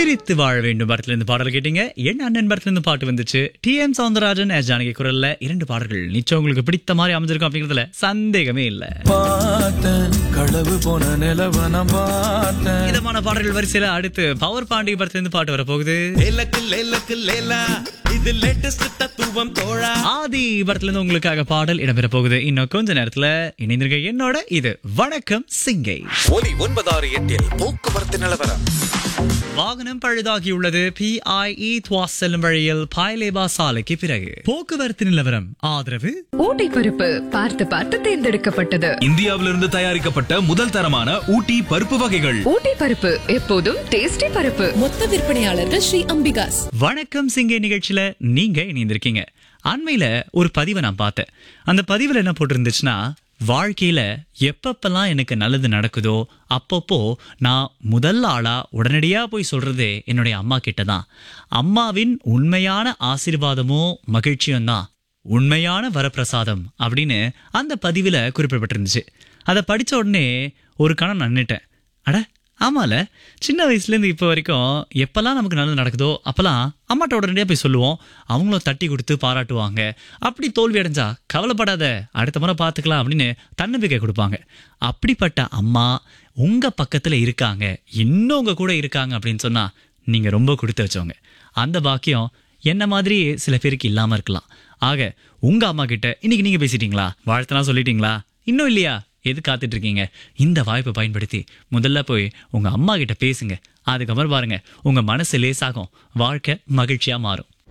சிரித்து வாழ வேண்டும் படத்துல இருந்து பாடல் கேட்டீங்க என் அண்ணன் படத்துல இருந்து பாட்டு வந்துச்சு T M Soundararajan S Janaki குரல்ல இரண்டு பாடல்கள் நிச்சயம் உங்களுக்கு பிடித்த மாதிரி அமைஞ்சிருக்கும் அப்படிங்கிறதுல சந்தேகமே இல்ல பார்த்தேன் களவு போன நிலவ நான் பார்த்தேன் விதமான பாடல்கள் வரிசையில அடுத்து பவர் பாண்டி படத்துல இருந்து பாட்டு வரப்போகுது லேலக்கு லேலக்கு லேலா இது லேட்டஸ்ட் தத்துவம் தோழா ஆதி படத்துல இருந்து உங்களுக்காக பாடல் இடம்பெற போகுது இன்னும் கொஞ்ச நேரத்துல இணைந்திருக்க என்னோட இது வணக்கம் சிங்கை ஒலி ஒன்பதாறு எட்டில் போக்குவரத்து நிலவரம் வாகனம் பழுதாகியுள்ளது பிஐஇ துவாஸ் செல்லும் வழியில் பாய்லேபா சாலைக்கு பிறகு போக்குவரத்து நிலவரம் ஆதரவு ஊட்டி பருப்பு பார்த்து பார்த்து தேர்ந்தெடுக்கப்பட்டது இந்தியாவிலிருந்து தயாரிக்கப்பட்ட முதல் தரமான ஊட்டி பருப்பு வகைகள் ஊட்டி பருப்பு எப்போதும் டேஸ்டி பருப்பு மொத்த விற்பனையாளர்கள் ஸ்ரீ அம்பிகாஸ் வணக்கம் சிங்கை நிகழ்ச்சியில நீங்க இணைந்திருக்கீங்க அண்மையில ஒரு பதிவை நான் பார்த்தேன் அந்த பதிவுல என்ன போட்டிருந்துச்சுன்னா வாழ்க்கையில எப்பப்பெல்லாம் எனக்கு நல்லது நடக்குதோ அப்பப்போ நான் முதல் ஆளா உடனடியா போய் சொல்றது என்னுடைய அம்மா கிட்ட தான் அம்மாவின் உண்மையான ஆசீர்வாதமோ மகிழ்ச்சியும் தான் உண்மையான வரப்பிரசாதம் அப்படின்னு அந்த பதிவில் குறிப்பிடப்பட்டிருந்துச்சு அதை படிச்ச உடனே ஒரு கணம் நன்னுட்டேன் அட ஆமால சின்ன வயசுலேருந்து இப்போ வரைக்கும் எப்பெல்லாம் நமக்கு நல்லது நடக்குதோ அப்பெல்லாம் அம்மாட்ட உடனடியாக போய் சொல்லுவோம் அவங்களும் தட்டி கொடுத்து பாராட்டுவாங்க அப்படி தோல்வி அடைஞ்சா கவலைப்படாத அடுத்த முறை பார்த்துக்கலாம் அப்படின்னு தன்னம்பிக்கை கொடுப்பாங்க அப்படிப்பட்ட அம்மா உங்கள் பக்கத்தில் இருக்காங்க இன்னும் உங்கள் கூட இருக்காங்க அப்படின்னு சொன்னால் நீங்கள் ரொம்ப கொடுத்து வச்சவங்க அந்த பாக்கியம் என்ன மாதிரி சில பேருக்கு இல்லாமல் இருக்கலாம் ஆக உங்கள் அம்மா கிட்ட இன்னைக்கு நீங்கள் பேசிட்டீங்களா வாழ்த்தலாம் சொல்லிட்டீங்களா இன்னும் இல்லையா எது காத்துட்டு இருக்கீங்க இந்த வாய்ப்பை பயன்படுத்தி முதல்ல போய் உங்க அம்மா கிட்ட பேசுங்க அதுக்கப்புறம் பாருங்க உங்க மனசு லேசாகும் வாழ்க்கை மகிழ்ச்சியா மாறும்